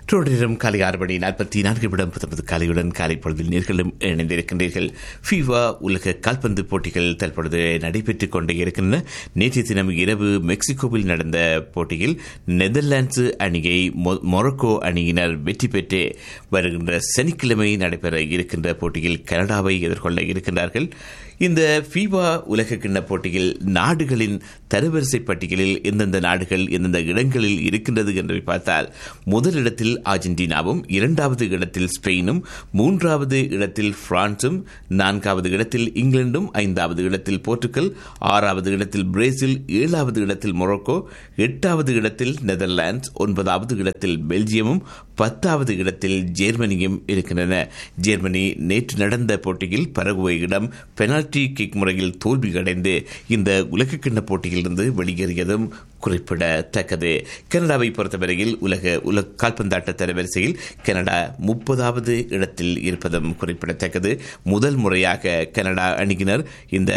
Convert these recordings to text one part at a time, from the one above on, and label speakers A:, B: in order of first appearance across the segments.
A: தொடரும் காலை ஆறு மணி நாற்பத்தி நான்கு நிமிடம் பத்தொன்பது காலையுடன் காலை பொழுதில் நீர்களும் இணைந்திருக்கின்றீர்கள் ஃபீவா உலக கால்பந்து போட்டிகள் தற்பொழுது நடைபெற்றுக் கொண்டே இருக்கின்றன நேற்றைய தினம் இரவு மெக்சிகோவில் நடந்த போட்டியில் நெதர்லாந்து அணியை மொ- மொரோக்கோ அணியினர் வெற்றி பெற்று வருகின்ற சனிக்கிழமை நடைபெற இருக்கின்ற போட்டியில் கனடாவை எதிர்கொள்ள இருக்கின்றார்கள் இந்த ஃபீபா உலக கிண்ண போட்டியில் நாடுகளின் தரவரிசை பட்டியலில் எந்தெந்த நாடுகள் எந்தெந்த இடங்களில் இருக்கின்றது என்று பார்த்தால் முதலிடத்தில் அர்ஜென்டினாவும் இரண்டாவது இடத்தில் ஸ்பெயினும் மூன்றாவது இடத்தில் பிரான்சும் நான்காவது இடத்தில் இங்கிலாந்தும் ஐந்தாவது இடத்தில் போர்த்துகல் ஆறாவது இடத்தில் பிரேசில் ஏழாவது இடத்தில் மொரோக்கோ எட்டாவது இடத்தில் நெதர்லாந்து ஒன்பதாவது இடத்தில் பெல்ஜியமும் பத்தாவது இடத்தில் ஜெர்மனியும் இருக்கின்றன ஜெர்மனி நேற்று நடந்த போட்டியில் பரகுவையிடம் பெனால்டி கிக் முறையில் தோல்வி அடைந்து இந்த உலகக்கிண்ண போட்டியிலிருந்து வெளியேறியதும் குறிப்பிடத்தக்கது கனடாவை பொறுத்தவரையில் உலக உலக கால்பந்தாட்ட தரவரிசையில் கனடா முப்பதாவது இடத்தில் இருப்பதும் குறிப்பிடத்தக்கது முதல் முறையாக கனடா அணியினர் இந்த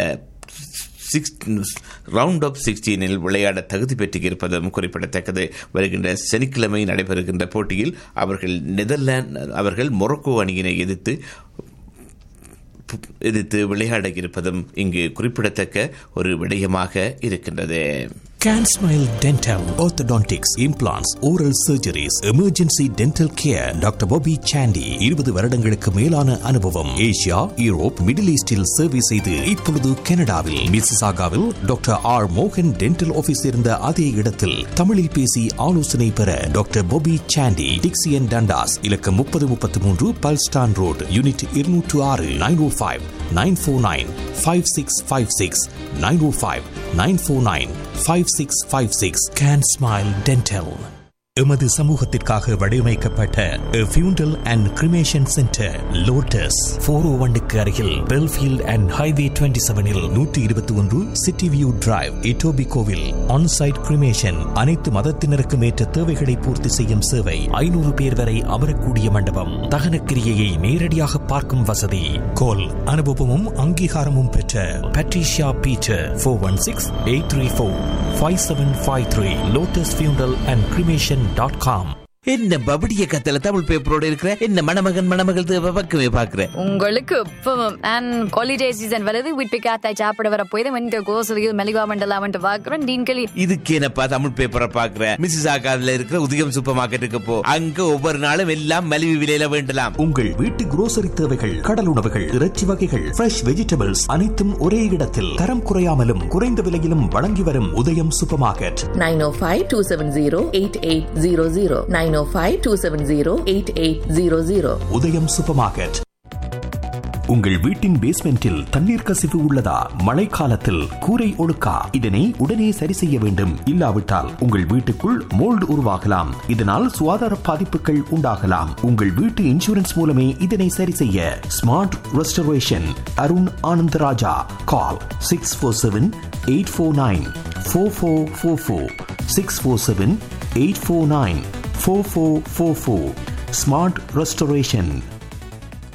A: ரவுண்ட் ஆஃப் சிக்ஸ்டீனில் விளையாட தகுதி பெற்றிருப்பதும் குறிப்பிடத்தக்கது வருகின்ற சனிக்கிழமை நடைபெறுகின்ற போட்டியில் அவர்கள் நெதர்லாந்து அவர்கள் மொரோக்கோ அணியினை எதிர்த்து எதிர்த்து விளையாட இருப்பதும் இங்கு குறிப்பிடத்தக்க ஒரு விடயமாக இருக்கின்றது
B: Can Smile Dental, Orthodontics, Implants, Oral Surgeries, Emergency Dental Care, doctor Bobby Sandy இருபது வருடங்களுக்கு மேலான அனுபவம் ஏசியா யூரோப் மிடில் ஈஸ்டில் சேவை செய்து இப்பொழுது கனடாவில் மிசிசாகாவில் டாக்டர் ஆர் மோகன் டென்டல் ஆபீஸ் இருந்த அதே இடத்தில் தமிழில் பேசி ஆலோசனை பெற doctor Bobby Sandy Dixie and Dundas இலக்கம் முப்பது முப்பத்தி மூன்று பல்ஸ்டான் ரோடு யூனிட் இருநூற்று ஆறு nine O five nine four nine five six five six nine O five nine four nine five six five six can smile dental எமது சமூகத்திற்காக வடிவமைக்கப்பட்ட funeral and cremation centre Lotus four O ஒன்னுக்கு அருகில் Belfield and highway twenty செவனில் நூற்றி இருபத்தி ஒன்று city view drive இட்டோபி கோவில் ஆன்சைட் கிரிமேஷன் அனைத்து மதத்தினருக்கும் ஏற்ற தேவைகளை பூர்த்தி செய்யும் சேவை ஐநூறு பேர் வரை அமரக்கூடிய மண்டபம் தகனக்கிரியையை நேரடியாக பார்க்கும் வசதி கோல் அனுபவமும் அங்கீகாரமும் பெற்ற Patricia Peter four one six eight three four five seven five three Lotus funeral and cremation dot com
C: என்ன பபடிய கத்தல தமிழ் பேப்பரோட இருக்கிற என்ன மணமகன் மணமகள் தேவை பக்கமே பாக்குற
D: உங்களுக்கு இப்பவும் அண்ட் ஹாலிடே சீசன் வருது வீட்டு காத்தாய் சாப்பிட வர போய் இந்த கோசலியில் மெலிவா மண்டலாமன்ட்டு பார்க்குறோம் டீன்களி
C: இதுக்கு என்னப்பா தமிழ் பேப்பரை பாக்குற மிஸ்ஸஸ் ஆகாதுல இருக்கிற உதயம் சூப்பர் மார்க்கெட்டுக்கு போ அங்க ஒவ்வொரு நாளும் எல்லாம் மலிவு விலையில வேண்டலாம்
B: உங்கள் வீட்டு grocery தேவைகள் கடல் உணவுகள் இறைச்சி வகைகள் ஃப்ரெஷ் வெஜிடபிள்ஸ் அனைத்தும் ஒரே இடத்தில் தரம் குறையாமலும் குறைந்த விலையிலும் வழங்கி வரும் உதயம் சூப்பர் மார்க்கெட்
E: 905-270-8800 905-270-8800
B: உதயம் சூப்பர் மார்க்கெட் உங்கள் வீட்டின் பேஸ்மெண்டில் தண்ணீர் கசிவு உள்ளதா மழைக்காலத்தில் கூரை ஒழுக்கா இதனை உடனே சரி செய்ய வேண்டும் இல்லாவிட்டால் உங்கள் வீட்டுக்குள் மோல்டு உருவாகலாம் இதனால் சுகாதார பாதிப்புகள் உண்டாகலாம் உங்கள் வீட்டு இன்சூரன்ஸ் மூலமே இதனை சரி செய்ய smart restoration Arun Anandaraja call six four seven eight four nine four four four four six four seven eight four nine four four four four smart restoration